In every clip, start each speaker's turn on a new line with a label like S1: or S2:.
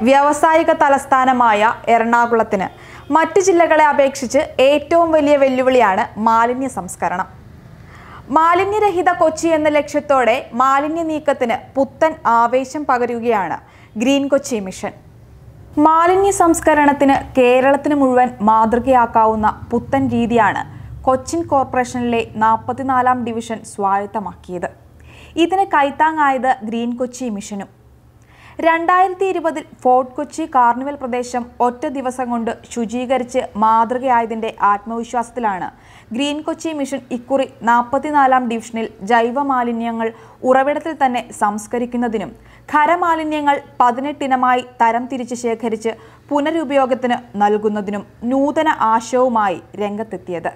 S1: വ്യാവസായിക തലസ്ഥാനമായ എറണാകുളത്തിന് മറ്റ് ജില്ലകളെ അപേക്ഷിച്ച് ഏറ്റവും വലിയ വെല്ലുവിളിയാണ് മാലിന്യ സംസ്കരണം മാലിന്യരഹിത കൊച്ചി എന്ന ലക്ഷ്യത്തോടെ മാലിന്യ നീക്കത്തിന് പുത്തൻ ആവേശം പകരുകയാണ് ഗ്രീൻ കൊച്ചി മിഷൻ മാലിന്യ സംസ്കരണത്തിന് കേരളത്തിന് മുഴുവൻ മാതൃകയാക്കാവുന്ന പുത്തൻ രീതിയാണ് കൊച്ചിൻ കോർപ്പറേഷനിലെ നാൽപ്പത്തിനാലാം ഡിവിഷൻ സ്വായത്തമാക്കിയത് ഇതിന് കൈത്താങ്ങായത് ഗ്രീൻ കൊച്ചി മിഷനും രണ്ടായിരത്തി ഇരുപതിൽ ഫോർട്ട് കൊച്ചി കാർണിവൽ പ്രദേശം ഒറ്റ ദിവസം കൊണ്ട് ശുചീകരിച്ച് മാതൃകയായതിന്റെ ആത്മവിശ്വാസത്തിലാണ് ഗ്രീൻ കൊച്ചി മിഷൻ ഇക്കുറി നാൽപ്പത്തിനാലാം ഡിവിഷനിൽ ജൈവ മാലിന്യങ്ങൾ ഉറവിടത്തിൽ തന്നെ സംസ്കരിക്കുന്നതിനും ഖരമാലിന്യങ്ങൾ പതിനെട്ടിനമായി തരം തിരിച്ച് ശേഖരിച്ച് പുനരുപയോഗത്തിന് നൽകുന്നതിനും നൂതന ആശയവുമായി രംഗത്തെത്തിയത്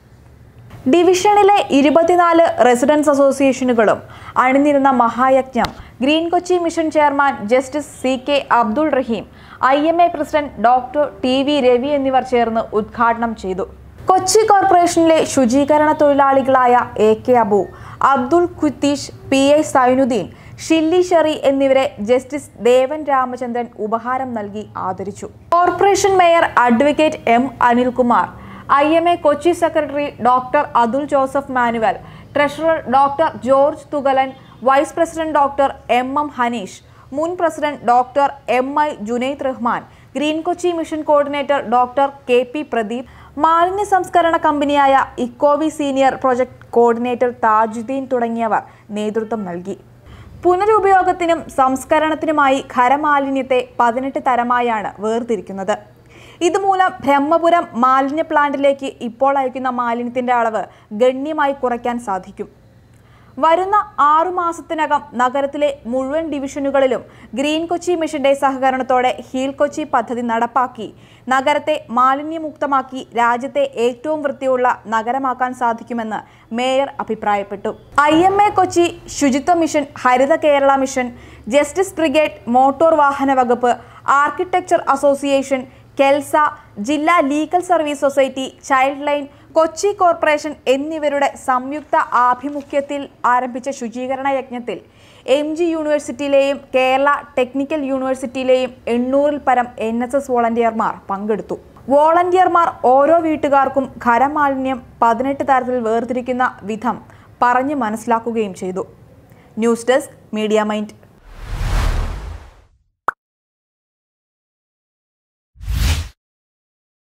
S1: ഡിവിഷനിലെ ഇരുപത്തിനാല് റെസിഡൻസ് അസോസിയേഷനുകളും അണിനിരുന്ന മഹായജ്ഞം green Kochi mission chairman justice C K Abdul Rahim I M A president doctor T V Ravi എന്നിവർ ചേർന്ന് ഉദ്ഘാടനം ചെയ്തു കൊച്ചി കോർപ്പറേഷനിലെ ശുചീകരണ തൊഴിലാളികളായ A K Abu Abdul Khutheesh P A Sainuddin Shilly Sherry എന്നിവരെ ജസ്റ്റിസ് ദേവൻ രാമചന്ദ്രൻ ഉപഹാരം നൽകി ആദരിച്ചു corporation mayor advocate M Anilkumar I M A Kochi secretary doctor Athul Joseph Manuel treasurer doctor George Thukalan vice president doctor M M Haneesh മുൻ president doctor M I Junaid Rahman green Kochi mission coordinator doctor K P Pradeep മാലിന്യ സംസ്കരണ കമ്പനിയായ ഇക്കോവി senior project coordinator Thajuddeen തുടങ്ങിയവർ നേതൃത്വം നൽകി പുനരുപയോഗത്തിനും സംസ്കരണത്തിനുമായി ഖരമാലിന്യത്തെ പതിനെട്ട് തരമായാണ് വേർതിരിക്കുന്നത് ഇതുമൂലം ബ്രഹ്മപുരം മാലിന്യ പ്ലാന്റിലേക്ക് ഇപ്പോൾ അയക്കുന്ന മാലിന്യത്തിന്റെ അളവ് ഗണ്യമായി കുറയ്ക്കാൻ സാധിക്കും വരുന്ന ആറു മാസത്തിനകം നഗരത്തിലെ മുഴുവൻ ഡിവിഷനുകളിലും ഗ്രീൻ കൊച്ചി മിഷന്റെ സഹകരണത്തോടെ ഹീൽ കൊച്ചി പദ്ധതി നടപ്പാക്കി നഗരത്തെ മാലിന്യമുക്തമാക്കി രാജ്യത്തെ ഏറ്റവും വൃത്തിയുള്ള നഗരമാക്കാൻ സാധിക്കുമെന്ന് മേയർ അഭിപ്രായപ്പെട്ടു ഐ എം എ കൊച്ചി ശുചിത്വ മിഷൻ ഹരിത Kerala mission justice brigade motor വാഹന വകുപ്പ് ആർക്കിടെക്ചർ അസോസിയേഷൻ കെൽസ ജില്ലാ legal service society child line Kochi corporation എന്നിവരുടെ സംയുക്ത ആഭിമുഖ്യത്തിൽ ആരംഭിച്ച ശുചീകരണ യജ്ഞത്തിൽ എം ജി യൂണിവേഴ്സിറ്റിയിലെയും കേരള ടെക്നിക്കൽ യൂണിവേഴ്സിറ്റിയിലെയും എണ്ണൂറിൽ പരം എൻ എസ് എസ് വോളണ്ടിയർമാർ പങ്കെടുത്തു വോളണ്ടിയർമാർ ഓരോ വീട്ടുകാർക്കും ഖരമാലിന്യം പതിനെട്ട് തരത്തിൽ വേർതിരിക്കുന്ന വിധം പറഞ്ഞു മനസ്സിലാക്കുകയും ചെയ്തു ന്യൂസ് ഡെസ്ക് മീഡിയ മൈൻഡ്